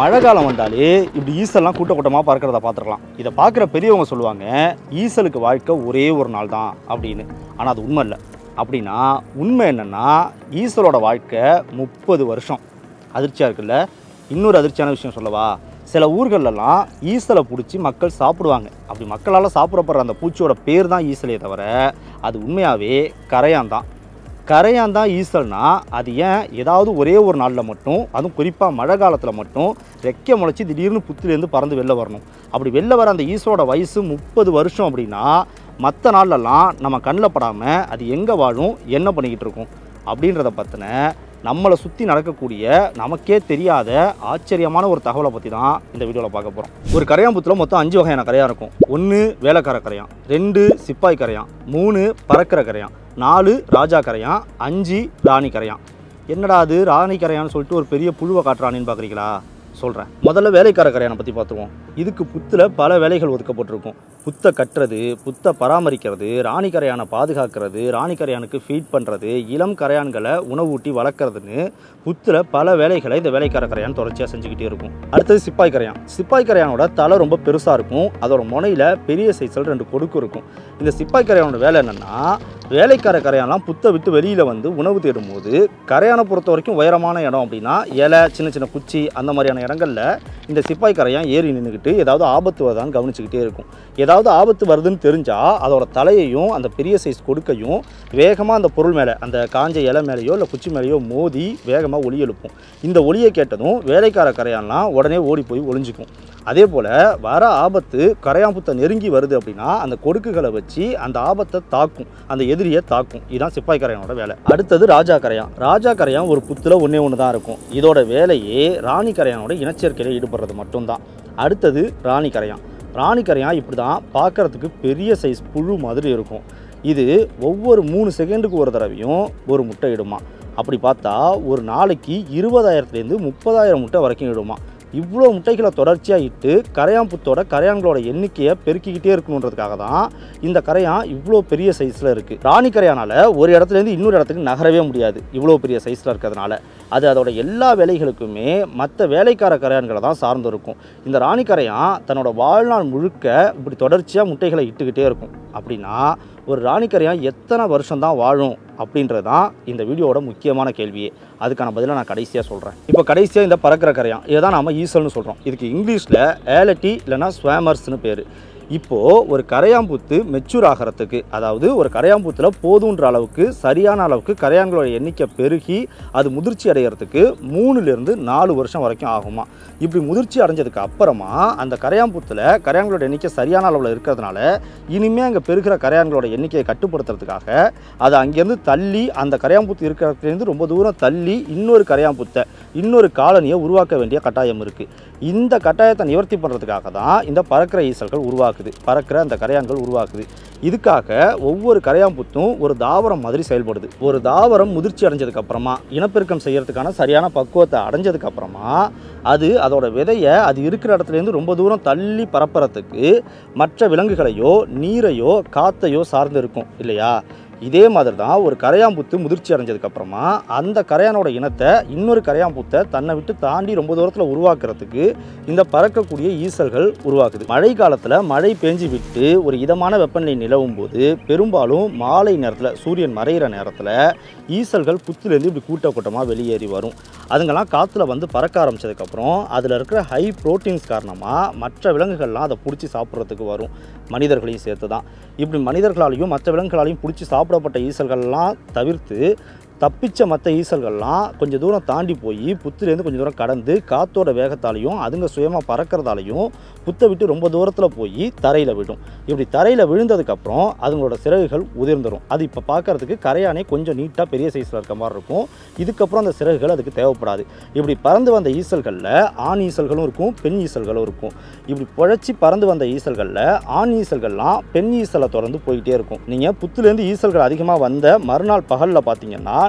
மழை காலம் வந்தாலே இப்படி ஈசல்லாம் கூட்ட கூட்டமாக பறக்கிறத பார்த்துருக்கலாம் இதை பார்க்குற பெரியவங்க சொல்லுவாங்க ஈசலுக்கு வாழ்க்கை ஒரே ஒரு நாள் தான் அப்படின்னு ஆனால் அது உண்மை இல்லை அப்படின்னா உண்மை என்னென்னா ஈசலோட வாழ்க்கை முப்பது வருஷம் அதிர்ச்சியாக இருக்குல்ல இன்னொரு அதிர்ச்சியான விஷயம் சொல்லவா சில ஊர்களெல்லாம் ஈசலை பிடிச்சி மக்கள் சாப்பிடுவாங்க அப்படி மக்களால் சாப்பிடப்படுற அந்த பூச்சியோட பேர் தான் ஈசலே தவிர அது உண்மையாகவே கரையான் தான் கரையான் தான் ஈசல்னா அது ஏன் ஏதாவது ஒரே ஒரு நாளில் மட்டும் அதுவும் குறிப்பாக மழை காலத்தில் மட்டும் ரெக்கை முளைச்சி திடீர்னு புத்துலேருந்து பறந்து வெளில வரணும் அப்படி வெளில வர அந்த ஈசலோட வயசு முப்பது வருஷம் அப்படின்னா மற்ற நாள்லலாம் நம்ம கண்ணில் படாமல் அது எங்கே வாழும் என்ன பண்ணிக்கிட்டு இருக்கும் அப்படின்றத பற்றின நம்மளை சுற்றி நடக்கக்கூடிய நமக்கே தெரியாத ஆச்சரியமான ஒரு தகவலை பற்றி தான் இந்த வீடியோவில் பார்க்க போகிறோம் ஒரு கரையாம்புத்தில் மொத்தம் அஞ்சு வகையான கரையான் இருக்கும் ஒன்று வேலைக்கார கரையான் ரெண்டு சிப்பாய் கரையான் மூணு பறக்கிற கரையான் நாலு ராஜா கரையான் அஞ்சு ராணி கரையான் என்னடா அது ராணி கரையான்னு சொல்லிட்டு ஒரு பெரிய புழுவை காட்டுறானின்னு பார்க்குறீங்களா சொல்கிறேன் முதல்ல வேலைக்கார கரையானை பற்றி பார்த்துருவோம் இதுக்கு புத்தில் பல வேலைகள் ஒதுக்கப்பட்டிருக்கும் புத்தை கட்டுறது புத்தை பராமரிக்கிறது ராணி கரையானை பாதுகாக்கிறது ராணி கரையானுக்கு ஃபீட் பண்ணுறது இளம் கரையான்களை உணவூட்டி வளர்க்குறதுன்னு புத்தில் பல வேலைகளை இந்த வேலைக்கார கரையான் தொடர்ச்சியாக செஞ்சுக்கிட்டே இருக்கும் அடுத்தது சிப்பாய் கரையான் சிப்பாய் கரையானோட தலை ரொம்ப பெருசாக இருக்கும் அதோட முனையில் பெரிய சைஸில் ரெண்டு கொடுக்கு இருக்கும் இந்த சிப்பாய் கரையானோட வேலை என்னென்னா வேலைக்கார கரையான்லாம் புத்தை விட்டு வெளியில் வந்து உணவு தேடும்போது கரையானை பொறுத்த வரைக்கும் உயரமான இடம் அப்படின்னா இலை சின்ன சின்ன குச்சி அந்த மாதிரியான இடங்களில் இந்த சிப்பாய் கரையான் ஏறி நின்றுக்கிட்டு ஏதாவது ஆபத்து வருதான்னு கவனிச்சுக்கிட்டே இருக்கும் ஏதாவது ஆபத்து வருதுன்னு தெரிஞ்சால் அதோட தலையையும் அந்த பெரிய சைஸ் கொடுக்கையும் வேகமாக அந்த பொருள் மேலே அந்த காஞ்ச இலை மேலேயோ இல்லை குச்சி மேலேயோ மோதி வேகமாக ஒலி எழுப்பும் இந்த ஒலியை கேட்டதும் வேலைக்கார கரையான்லாம் உடனே ஓடி போய் ஒளிஞ்சிக்கும் அதே போல் வர ஆபத்து கரையாம்புத்தை நெருங்கி வருது அப்படின்னா அந்த கொடுக்குகளை வச்சு அந்த ஆபத்தை தாக்கும் அந்த எதிரியை தாக்கும் இதுதான் சிப்பாய் கரையானோட வேலை அடுத்தது ராஜா கரையான் ராஜா கரையான் ஒரு புத்தில் ஒன்றே ஒன்று தான் இருக்கும் இதோட வேலையே ராணி கரையானோட இனச்சேர்க்கையில் ஈடுபடுறது மட்டும்தான் அடுத்தது ராணி கரையான் ராணி கரையான் இப்படி தான் பார்க்குறதுக்கு பெரிய சைஸ் புழு மாதிரி இருக்கும் இது ஒவ்வொரு மூணு செகண்டுக்கு ஒரு தடவையும் ஒரு முட்டை இடுமா அப்படி பார்த்தா ஒரு நாளைக்கு இருபதாயிரத்துலேருந்து முப்பதாயிரம் முட்டை வரைக்கும் இடுமா இவ்வளோ முட்டைகளை தொடர்ச்சியாக இட்டு கரையாம்புத்தோட கரையான்களோட எண்ணிக்கையை பெருக்கிக்கிட்டே இருக்கணுன்றதுக்காக தான் இந்த கரையான் இவ்வளோ பெரிய சைஸில் இருக்குது ராணி கரையானால் ஒரு இடத்துலேருந்து இன்னொரு இடத்துக்கு நகரவே முடியாது இவ்வளோ பெரிய சைஸில் இருக்கிறதுனால அது அதோட எல்லா வேலைகளுக்குமே மற்ற வேலைக்கார கரையான்களை தான் சார்ந்து இருக்கும் இந்த ராணி கரையான் தன்னோட வாழ்நாள் முழுக்க இப்படி தொடர்ச்சியாக முட்டைகளை இட்டுக்கிட்டே இருக்கும் அப்படின்னா ஒரு ராணி கரையான் எத்தனை வருஷம் தான் வாழும் அப்படின்றது தான் இந்த வீடியோவோட முக்கியமான கேள்வியே அதுக்கான பதிலை நான் கடைசியாக சொல்கிறேன் இப்போ கடைசியாக இந்த பறக்கிற கரையான் இதை தான் நம்ம ஈசல்னு சொல்கிறோம் இதுக்கு இங்கிலீஷில் ஏலட்டி இல்லைன்னா ஸ்வாமர்ஸ்னு பேர் இப்போது ஒரு கரையாம்பூத்து மெச்சூர் ஆகிறதுக்கு அதாவது ஒரு கரையாம்பூத்தில் போதுன்ற அளவுக்கு சரியான அளவுக்கு கரையான்களோட எண்ணிக்கை பெருகி அது முதிர்ச்சி அடைகிறதுக்கு மூணுலேருந்து நாலு வருஷம் வரைக்கும் ஆகுமா இப்படி முதிர்ச்சி அடைஞ்சதுக்கு அப்புறமா அந்த கரையாம்பூத்தில் கரையான்களோட எண்ணிக்கை சரியான அளவில் இருக்கிறதுனால இனிமேல் அங்கே பெருகிற கரையான்களோட எண்ணிக்கையை கட்டுப்படுத்துறதுக்காக அதை அங்கேருந்து தள்ளி அந்த கரையாம்பூத்து இருக்கிறதுலேருந்து ரொம்ப தூரம் தள்ளி இன்னொரு கரையாம்பூத்தை இன்னொரு காலனியை உருவாக்க வேண்டிய கட்டாயம் இருக்குது இந்த கட்டாயத்தை நிவர்த்தி பண்ணுறதுக்காக தான் இந்த பறக்கிற ஈசல்கள் உருவாக்குது பறக்கிற அந்த கரையான்கள் உருவாக்குது இதுக்காக ஒவ்வொரு கரையாம்புத்தும் ஒரு தாவரம் மாதிரி செயல்படுது ஒரு தாவரம் முதிர்ச்சி அடைஞ்சதுக்கு அப்புறமா இனப்பெருக்கம் செய்யறதுக்கான சரியான பக்குவத்தை அடைஞ்சதுக்கு அப்புறமா அது அதோட விதையை அது இருக்கிற இடத்துலேருந்து ரொம்ப தூரம் தள்ளி பரப்புறதுக்கு மற்ற விலங்குகளையோ நீரையோ காத்தையோ சார்ந்து இருக்கும் இல்லையா இதே மாதிரி தான் ஒரு கரையாம்புத்து முதிர்ச்சி அடைஞ்சதுக்கு அப்புறமா அந்த கரையானோட இனத்தை இன்னொரு கரையாம்பூத்தை தன்னை விட்டு தாண்டி ரொம்ப தூரத்தில் உருவாக்குறதுக்கு இந்த பறக்கக்கூடிய ஈசல்கள் உருவாக்குது மழை காலத்தில் மழை பேஞ்சு விட்டு ஒரு இதமான வெப்பநிலை நிலவும் போது பெரும்பாலும் மாலை நேரத்தில் சூரியன் மறையிற நேரத்தில் ஈசல்கள் புத்துலேருந்து இப்படி கூட்ட கூட்டமாக வெளியேறி வரும் அதுங்கெல்லாம் காற்றுல வந்து பறக்க ஆரம்பிச்சதுக்கப்புறம் அதில் இருக்கிற ஹை ப்ரோட்டீன்ஸ் காரணமாக மற்ற விலங்குகள்லாம் அதை பிடிச்சி சாப்பிட்றதுக்கு வரும் மனிதர்களையும் சேர்த்து தான் இப்படி மனிதர்களாலையும் மற்ற விலங்குகளாலையும் பிடிச்சி சாப்பிடப்பட்ட ஈசல்கள்லாம் தவிர்த்து தப்பிச்ச மற்ற ஈசல்கள்லாம் கொஞ்சம் தூரம் தாண்டி போய் புத்துலேருந்து கொஞ்சம் தூரம் கடந்து காற்றோட வேகத்தாலையும் அதுங்க சுயமாக பறக்கிறதாலையும் புத்தை விட்டு ரொம்ப தூரத்தில் போய் தரையில் விடும் இப்படி தரையில் விழுந்ததுக்கப்புறம் அதுங்களோட சிறகுகள் உதிர்ந்துடும் அது இப்போ பார்க்கறதுக்கு கரையானே கொஞ்சம் நீட்டாக பெரிய சைஸில் இருக்க மாதிரி இருக்கும் இதுக்கப்புறம் அந்த சிறகுகள் அதுக்கு தேவைப்படாது இப்படி பறந்து வந்த ஈசல்களில் ஆண் ஈசல்களும் இருக்கும் பெண் ஈசல்களும் இருக்கும் இப்படி புழைச்சி பறந்து வந்த ஈசல்களில் ஆண் ஈசல்கள்லாம் பெண் ஈசலை தொடர்ந்து போயிட்டே இருக்கும் நீங்கள் புத்துலேருந்து ஈசல்கள் அதிகமாக வந்த மறுநாள் பகலில் பார்த்தீங்கன்னா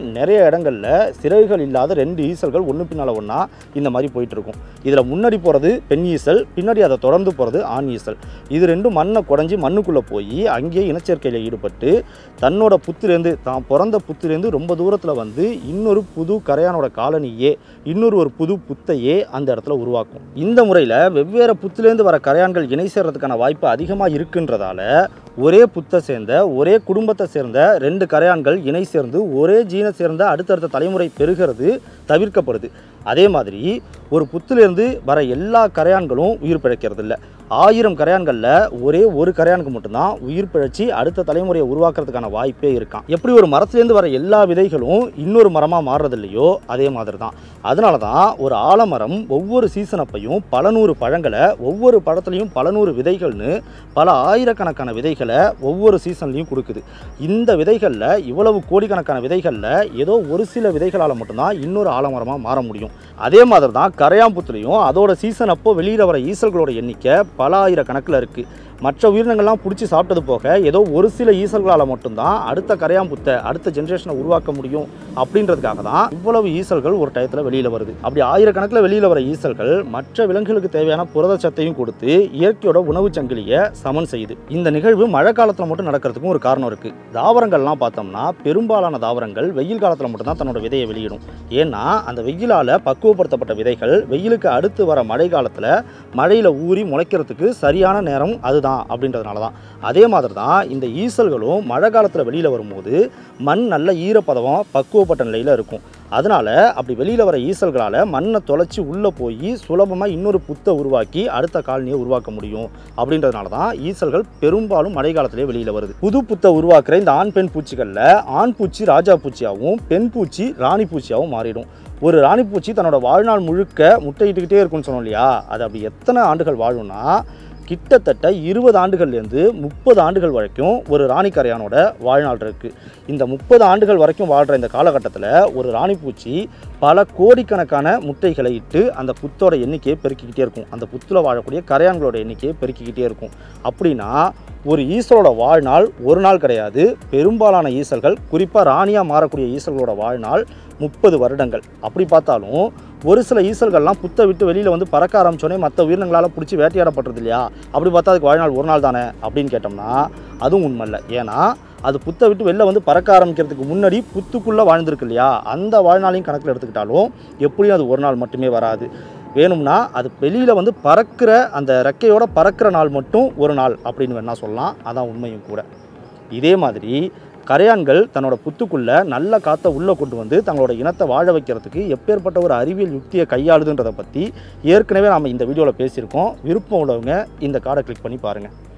நிறைய இடங்களில் சிறகுகள் இல்லாத ரெண்டு ஈசல்கள் ஒன்று பின்னால் ஒன்றா இந்த மாதிரி போயிட்டு இருக்கும் இதில் முன்னாடி போகிறது பெண் ஈசல் பின்னாடி அதை தொடர்ந்து போகிறது ஆண் ஈசல் இது ரெண்டும் மண்ணை குடஞ்சி மண்ணுக்குள்ளே போய் அங்கேயே இனச்சேர்க்கையில் ஈடுபட்டு தன்னோட புத்துலேருந்து தான் பிறந்த புத்துலேருந்து ரொம்ப தூரத்தில் வந்து இன்னொரு புது கரையானோட காலனியே இன்னொரு ஒரு புது புத்தையே அந்த இடத்துல உருவாக்கும் இந்த முறையில் வெவ்வேறு புத்துலேருந்து வர கரையான்கள் இணை சேர்றதுக்கான வாய்ப்பு அதிகமாக இருக்குன்றதால ஒரே புத்தை சேர்ந்த ஒரே குடும்பத்தை சேர்ந்த ரெண்டு கரையான்கள் இணை சேர்ந்து ஒரே ஜீனை சேர்ந்த அடுத்தடுத்த தலைமுறை பெறுகிறது தவிர்க்கப்படுது அதே மாதிரி ஒரு புத்திலிருந்து வர எல்லா கரையான்களும் உயிர் பிழைக்கிறது இல்லை ஆயிரம் கரையான்களில் ஒரே ஒரு கரையானுக்கு மட்டும்தான் உயிர் பிழைச்சி அடுத்த தலைமுறையை உருவாக்குறதுக்கான வாய்ப்பே இருக்கான் எப்படி ஒரு மரத்துலேருந்து வர எல்லா விதைகளும் இன்னொரு மரமாக மாறுறது இல்லையோ அதே மாதிரி தான் அதனால தான் ஒரு ஆலமரம் ஒவ்வொரு சீசன் அப்பையும் பல நூறு பழங்களை ஒவ்வொரு பழத்துலையும் பல நூறு விதைகள்னு பல ஆயிரக்கணக்கான விதைகளை ஒவ்வொரு சீசன்லையும் கொடுக்குது இந்த விதைகளில் இவ்வளவு கோடிக்கணக்கான விதைகளில் ஏதோ ஒரு சில விதைகளால் மட்டும்தான் இன்னொரு ஆலமரமாக மாற முடியும் அதே மாதிரி தான் கரையாம்புத்துலேயும் அதோட சீசன் அப்போ வெளியில் வர ஈசல்களோட எண்ணிக்கை பல ஆயிரக்கணக்கில் இருக்குது மற்ற உயிரினங்கள்லாம் பிடிச்சி சாப்பிட்டது போக ஏதோ ஒரு சில ஈசல்களால் மட்டும்தான் அடுத்த கரையாம்புத்தை அடுத்த ஜென்ரேஷனை உருவாக்க முடியும் அப்படின்றதுக்காக தான் இவ்வளவு ஈசல்கள் ஒரு டயத்தில் வெளியில் வருது அப்படி ஆயிரக்கணக்கில் வெளியில் வர ஈசல்கள் மற்ற விலங்குகளுக்கு தேவையான புரதச்சத்தையும் கொடுத்து இயற்கையோட உணவு சங்கிலியை சமன் செய்யுது இந்த நிகழ்வு மழை காலத்தில் மட்டும் நடக்கிறதுக்கும் ஒரு காரணம் இருக்குது தாவரங்கள்லாம் பார்த்தோம்னா பெரும்பாலான தாவரங்கள் வெயில் காலத்தில் மட்டும்தான் தன்னோட விதையை வெளியிடும் ஏன்னா அந்த வெயிலால் பக்குவப்படுத்தப்பட்ட விதைகள் வெயிலுக்கு அடுத்து வர மழை காலத்தில் மழையில் ஊறி முளைக்கிறதுக்கு சரியான நேரம் அதுதான் அப்படின்றதுனால தான் அதே மாதிரி தான் இந்த ஈசல்களும் மழை காலத்தில் வெளியில் வரும்போது மண் நல்ல ஈரப்பதம் பக்குவப்பட்ட நிலையில் இருக்கும் அதனால் அப்படி வெளியில் வர ஈசல்களால் மண்ணை தொலைச்சி உள்ளே போய் சுலபமாக இன்னொரு புத்தை உருவாக்கி அடுத்த காலனியை உருவாக்க முடியும் அப்படின்றதுனால தான் ஈசல்கள் பெரும்பாலும் மழை காலத்திலே வெளியில் வருது புது புத்தை உருவாக்குற இந்த ஆண் பெண் பூச்சிகளில் ஆண் பூச்சி ராஜா பூச்சியாகவும் பெண் பூச்சி ராணி பூச்சியாகவும் மாறிடும் ஒரு ராணி பூச்சி தன்னோட வாழ்நாள் முழுக்க முட்டையிட்டுக்கிட்டே இருக்கும்னு சொன்னோம் இல்லையா அது அப்படி எத்தனை ஆண்டுகள் வாழும்னா கிட்டத்தட்ட இருபது ஆண்டுகள்லேருந்து முப்பது ஆண்டுகள் வரைக்கும் ஒரு ராணி கரையானோட வாழ்நாள் இருக்குது இந்த முப்பது ஆண்டுகள் வரைக்கும் வாழ்கிற இந்த காலகட்டத்தில் ஒரு ராணி பூச்சி பல கோடிக்கணக்கான முட்டைகளை இட்டு அந்த புத்தோட எண்ணிக்கையை பெருக்கிக்கிட்டே இருக்கும் அந்த புத்தில் வாழக்கூடிய கரையான்களோட எண்ணிக்கையை பெருக்கிக்கிட்டே இருக்கும் அப்படின்னா ஒரு ஈசலோட வாழ்நாள் ஒரு நாள் கிடையாது பெரும்பாலான ஈசல்கள் குறிப்பாக ராணியாக மாறக்கூடிய ஈசல்களோட வாழ்நாள் முப்பது வருடங்கள் அப்படி பார்த்தாலும் ஒரு சில ஈசல்கள்லாம் புத்தை விட்டு வெளியில் வந்து பறக்க ஆரம்பிச்சோடனே மற்ற உயிரினங்களால் பிடிச்சி வேட்டையாடப்படுறது இல்லையா அப்படி பார்த்தா அதுக்கு வாழ்நாள் ஒரு நாள் தானே அப்படின்னு கேட்டோம்னா அதுவும் உண்மை இல்லை ஏன்னா அது புத்தை விட்டு வெளில வந்து பறக்க ஆரம்பிக்கிறதுக்கு முன்னாடி புத்துக்குள்ளே வாழ்ந்திருக்கு இல்லையா அந்த வாழ்நாளையும் கணக்கில் எடுத்துக்கிட்டாலும் எப்படியும் அது ஒரு நாள் மட்டுமே வராது வேணும்னா அது வெளியில் வந்து பறக்கிற அந்த ரெக்கையோட பறக்கிற நாள் மட்டும் ஒரு நாள் அப்படின்னு வேணால் சொல்லலாம் அதான் உண்மையும் கூட இதே மாதிரி கரையான்கள் தன்னோட புத்துக்குள்ள நல்ல காற்றை உள்ளே கொண்டு வந்து தங்களோட இனத்தை வாழ வைக்கிறதுக்கு எப்பேற்பட்ட ஒரு அறிவியல் யுக்தியை கையாளுதுன்றதை பற்றி ஏற்கனவே நாம் இந்த வீடியோவில் பேசியிருக்கோம் விருப்பம் உள்ளவங்க இந்த கார்டை கிளிக் பண்ணி பாருங்கள்